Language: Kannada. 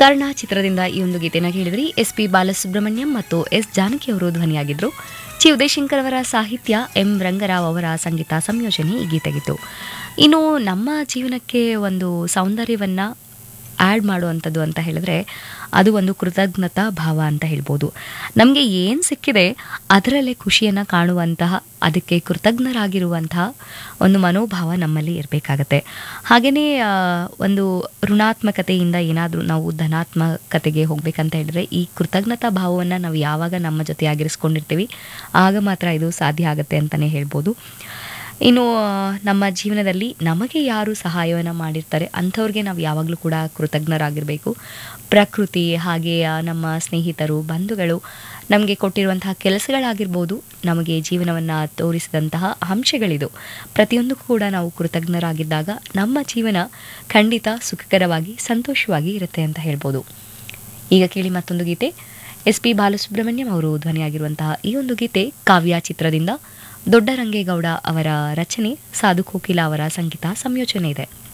ಕರ್ಣ ಚಿತ್ರದಿಂದ ಈ ಒಂದು ಗೀತೆನ ಕೇಳಿದ್ರಿ ಎಸ್ ಪಿ ಬಾಲಸುಬ್ರಹ್ಮಣ್ಯಂ ಮತ್ತು ಎಸ್ ಜಾನಕಿ ಅವರು ಧ್ವನಿಯಾಗಿದ್ರು ಚಿ ಉದಯಶಂಕರ್ ಅವರ ಸಾಹಿತ್ಯ ಎಂ ರಂಗರಾವ್ ಅವರ ಸಂಗೀತ ಸಂಯೋಜನೆ ಈ ಗೀತೆಗಿತ್ತು ಇನ್ನು ನಮ್ಮ ಜೀವನಕ್ಕೆ ಒಂದು ಸೌಂದರ್ಯವನ್ನ ಆ್ಯಡ್ ಮಾಡುವಂಥದ್ದು ಅಂತ ಹೇಳಿದ್ರೆ ಅದು ಒಂದು ಕೃತಜ್ಞತಾ ಭಾವ ಅಂತ ಹೇಳ್ಬೋದು ನಮಗೆ ಏನು ಸಿಕ್ಕಿದೆ ಅದರಲ್ಲೇ ಖುಷಿಯನ್ನು ಕಾಣುವಂತಹ ಅದಕ್ಕೆ ಕೃತಜ್ಞರಾಗಿರುವಂತಹ ಒಂದು ಮನೋಭಾವ ನಮ್ಮಲ್ಲಿ ಇರಬೇಕಾಗತ್ತೆ ಹಾಗೆಯೇ ಒಂದು ಋಣಾತ್ಮಕತೆಯಿಂದ ಏನಾದರೂ ನಾವು ಧನಾತ್ಮಕತೆಗೆ ಹೋಗ್ಬೇಕಂತ ಹೇಳಿದ್ರೆ ಈ ಕೃತಜ್ಞತಾ ಭಾವವನ್ನು ನಾವು ಯಾವಾಗ ನಮ್ಮ ಜೊತೆ ಆಗಿರಿಸ್ಕೊಂಡಿರ್ತೀವಿ ಆಗ ಮಾತ್ರ ಇದು ಸಾಧ್ಯ ಆಗುತ್ತೆ ಅಂತಲೇ ಹೇಳ್ಬೋದು ಇನ್ನು ಆ, ನಮ್ಮ ಜೀವನದಲ್ಲಿ ನಮಗೆ ಯಾರು ಸಹಾಯವನ್ನು ಮಾಡಿರ್ತಾರೆ ಅಂಥವ್ರಿಗೆ ನಾವು ಯಾವಾಗಲೂ ಕೂಡ ಕೃತಜ್ಞರಾಗಿರಬೇಕು ಪ್ರಕೃತಿ ಹಾಗೆ ಆ, ನಮ್ಮ ಸ್ನೇಹಿತರು ಬಂಧುಗಳು ನಮಗೆ ಕೊಟ್ಟಿರುವಂತಹ ಕೆಲಸಗಳಾಗಿರ್ಬೋದು ನಮಗೆ ಜೀವನವನ್ನು ತೋರಿಸಿದಂತಹ ಅಂಶಗಳಿದು ಪ್ರತಿಯೊಂದು ಕೂಡ ನಾವು ಕೃತಜ್ಞರಾಗಿದ್ದಾಗ ನಮ್ಮ ಜೀವನ ಖಂಡಿತ ಸುಖಕರವಾಗಿ ಸಂತೋಷವಾಗಿ ಇರುತ್ತೆ ಅಂತ ಹೇಳ್ಬೋದು ಈಗ ಕೇಳಿ ಮತ್ತೊಂದು ಗೀತೆ ಎಸ್ ಪಿ ಬಾಲಸುಬ್ರಹ್ಮಣ್ಯಂ ಅವರು ಧ್ವನಿಯಾಗಿರುವಂತಹ ಈ ಒಂದು ಗೀತೆ ಕಾವ್ಯ ಚಿತ್ರದಿಂದ ದೊಡ್ಡರಂಗೇಗೌಡ ಅವರ ರಚನೆ ಸಾಧು ಕೋಕಿಲ ಅವರ ಸಂಗೀತ ಸಂಯೋಜನೆ ಇದೆ